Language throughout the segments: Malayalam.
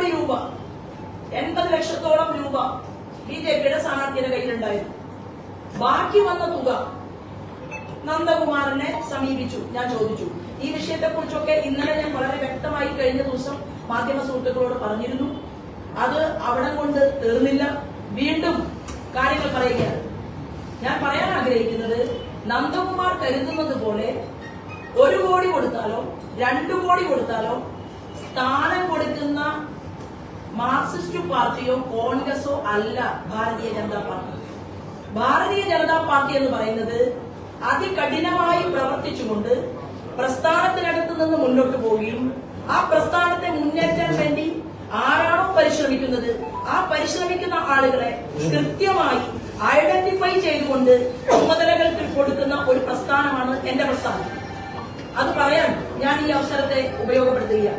കോടി രൂപ എൺപത് ലക്ഷത്തോളം രൂപ ബി ജെ പിയുടെ സ്ഥാനാർത്ഥിയുടെ കയ്യിലുണ്ടായിരുന്നു ബാക്കി വന്ന തുക നന്ദകുമാറിനെ സമീപിച്ചു ഞാൻ ചോദിച്ചു ഈ വിഷയത്തെ കുറിച്ചൊക്കെ ഇന്നലെ ഞാൻ വളരെ വ്യക്തമായി കഴിഞ്ഞ ദിവസം മാധ്യമ സുഹൃത്തുക്കളോട് പറഞ്ഞിരുന്നു അത് അവിടെ കൊണ്ട് തീർന്നില്ല വീണ്ടും കാര്യങ്ങൾ പറയുകയാണ് ഞാൻ പറയാൻ ആഗ്രഹിക്കുന്നത് നന്ദകുമാർ കരുതുന്നത് പോലെ ഒരു കോടി കൊടുത്താലോ രണ്ടു കോടി കൊടുത്താലോ സ്ഥാനം കൊടുക്കുന്ന മാർക്സിസ്റ്റ് പാർട്ടിയോ കോൺഗ്രസോ അല്ല ഭാരതീയ ജനതാ പാർട്ടി ഭാരതീയ ജനതാ പാർട്ടി എന്ന് പറയുന്നത് അതികഠിനമായി പ്രവർത്തിച്ചുകൊണ്ട് പ്രസ്ഥാനത്തിനടുത്ത് നിന്ന് മുന്നോട്ട് പോവുകയും ആ പ്രസ്ഥാനത്തെ മുന്നേറ്റാൻ വേണ്ടി ആരാണോ പരിശ്രമിക്കുന്നത് ആ പരിശ്രമിക്കുന്ന ആളുകളെ കൃത്യമായി ഐഡന്റിഫൈ ചെയ്തുകൊണ്ട് ചുമതലകൾ കൊടുക്കുന്ന ഒരു പ്രസ്ഥാനമാണ് എന്റെ പ്രസ്ഥാനം അത് പറയാൻ ഞാൻ ഈ അവസരത്തെ ഉപയോഗപ്പെടുത്തുകയാണ്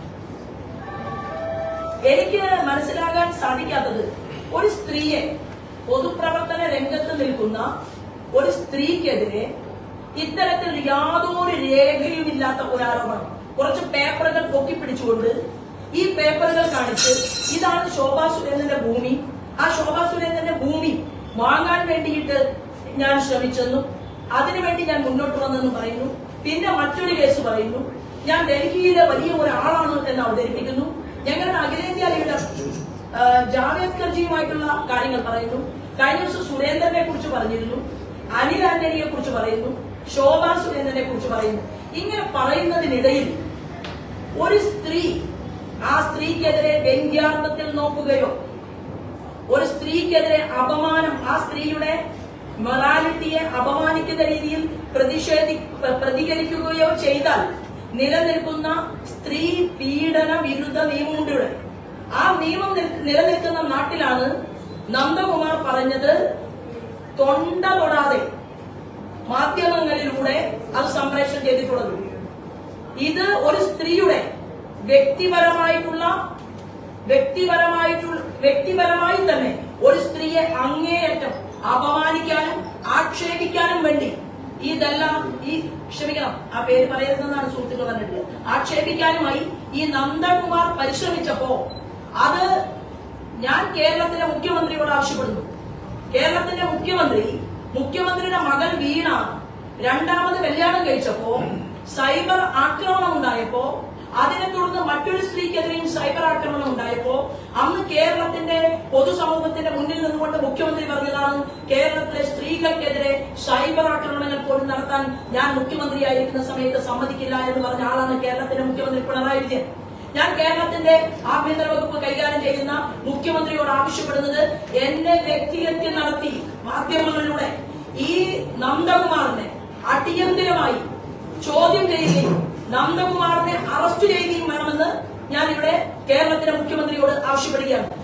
എനിക്ക് മനസ്സിലാകാൻ സാധിക്കാത്തത് ഒരു സ്ത്രീയെ പൊതുപ്രവർത്തന രംഗത്ത് നിൽക്കുന്ന ഒരു സ്ത്രീക്കെതിരെ ഇത്തരത്തിൽ യാതൊരു രേഖയുമില്ലാത്ത ഒരു ആരോപണം കുറച്ച് പേപ്പറുകൾ പൊക്കിപ്പിടിച്ചുകൊണ്ട് ഈ പേപ്പറുകൾ കാണിച്ച് ഇതാണ് ശോഭാ സുരേന്ദ്രന്റെ ഭൂമി ആ ശോഭാ സുരേന്ദ്രന്റെ ഭൂമി വാങ്ങാൻ വേണ്ടിയിട്ട് ഞാൻ ശ്രമിച്ചെന്നും അതിനുവേണ്ടി ഞാൻ മുന്നോട്ട് വന്നെന്നും പറയുന്നു പിന്നെ മറ്റൊരു കേസ് പറയുന്നു ഞാൻ ഡൽഹിയിലെ വലിയ ഒരാളാണ് എന്ന് അവതരിപ്പിക്കുന്നു ഞങ്ങളുടെ അഖിലേന്ത്യാ ലീഡർ ആ, ജാവേദ് ഖർജിയുമായിട്ടുള്ള കാര്യങ്ങൾ പറയുന്നു കഴിഞ്ഞ ദിവസം സുരേന്ദ്രനെ കുറിച്ച് പറഞ്ഞിരുന്നു അനിൽ ആന്റണിയെ കുറിച്ച് പറയുന്നു ശോഭാ സുരേന്ദ്രനെ കുറിച്ച് പറയുന്നു ഇങ്ങനെ പറയുന്നതിനിടയിൽ ഒരു സ്ത്രീ ആ സ്ത്രീക്കെതിരെ വ്യംഗ്യാർത്ഥത്തിൽ നോക്കുകയോ ഒരു സ്ത്രീക്കെതിരെ അപമാനം ആ സ്ത്രീയുടെ മൊറാലിറ്റിയെ അപമാനിക്കുന്ന രീതിയിൽ പ്രതിഷേധി പ്ര- പ്രതികരിക്കുകയോ ചെയ്താൽ നിലനിൽക്കുന്ന സ്ത്രീ പീഡന വിരുദ്ധ നിയമമുണ്ട് ഇവിടെ ആ നിയമം നിൽ- നിലനിൽക്കുന്ന നാട്ടിലാണ് നന്ദകുമാർ പറഞ്ഞത് തൊണ്ട തൊടാതെ മാധ്യമങ്ങളിലൂടെ അത് സംപ്രേഷണം ചെയ്തിട്ടുള്ളത് ഇത് ഒരു സ്ത്രീയുടെ വ്യക്തിപരമായിട്ടുള്ള വ്യക്തിപരമായിട്ടുള്ള വ്യക്തിപരമായി തന്നെ ഒരു സ്ത്രീയെ അങ്ങേയറ്റം അപമാനിക്കാനും ആക്ഷേപിക്കാനും വേണ്ടി ഇതെല്ലാം ഈ ക്ഷമിക്കണം ആ പേര് പറയരുതെന്നാണ് സുഹൃത്തുക്കൾ പറഞ്ഞിട്ടുള്ളത് ആക്ഷേപിക്കാനുമായി ഈ നന്ദകുമാർ പരിശ്രമിച്ചപ്പോ അത് ഞാൻ കേരളത്തിലെ മുഖ്യമന്ത്രിയോട് ആവശ്യപ്പെടുന്നു കേരളത്തിന്റെ മുഖ്യമന്ത്രി മുഖ്യമന്ത്രിയുടെ മകൾ വീണ രണ്ടാമത് കല്യാണം കഴിച്ചപ്പോ സൈബർ ആക്രമണം ഉണ്ടായപ്പോ അതിനെ തുടർന്ന് മറ്റൊരു സ്ത്രീക്കെതിരെയും സൈബർ ആക്രമണം ഉണ്ടായപ്പോ അന്ന് കേരളത്തിന്റെ പൊതുസമൂഹത്തിന്റെ മുന്നിൽ നിന്നുകൊണ്ട് മുഖ്യമന്ത്രി പറഞ്ഞതാണ് കേരളത്തിലെ സ്ത്രീകൾക്കെതിരെ സൈബർ ആക്രമണങ്ങൾ പോലും നടത്താൻ ഞാൻ മുഖ്യമന്ത്രിയായിരിക്കുന്ന സമയത്ത് സമ്മതിക്കില്ല എന്ന് പറഞ്ഞ ആളാണ് കേരളത്തിന്റെ മുഖ്യമന്ത്രി പിണറായി വിജയൻ ഞാൻ കേരളത്തിന്റെ ആഭ്യന്തര വകുപ്പ് കൈകാര്യം ചെയ്യുന്ന മുഖ്യമന്ത്രിയോട് ആവശ്യപ്പെടുന്നത് എന്നെ വ്യക്തിഹത്യ നടത്തി മാധ്യമങ്ങളിലൂടെ ഈ നന്ദകുമാറിനെ അടിയന്തിരമായി ചോദ്യം ചെയ്യുകയും നന്ദകുമാറിനെ അറസ്റ്റ് ചെയ്യുകയും വേണമെന്ന് ഞാൻ ഇവിടെ കേരളത്തിലെ മുഖ്യമന്ത്രിയോട് ആവശ്യപ്പെടുകയാണ്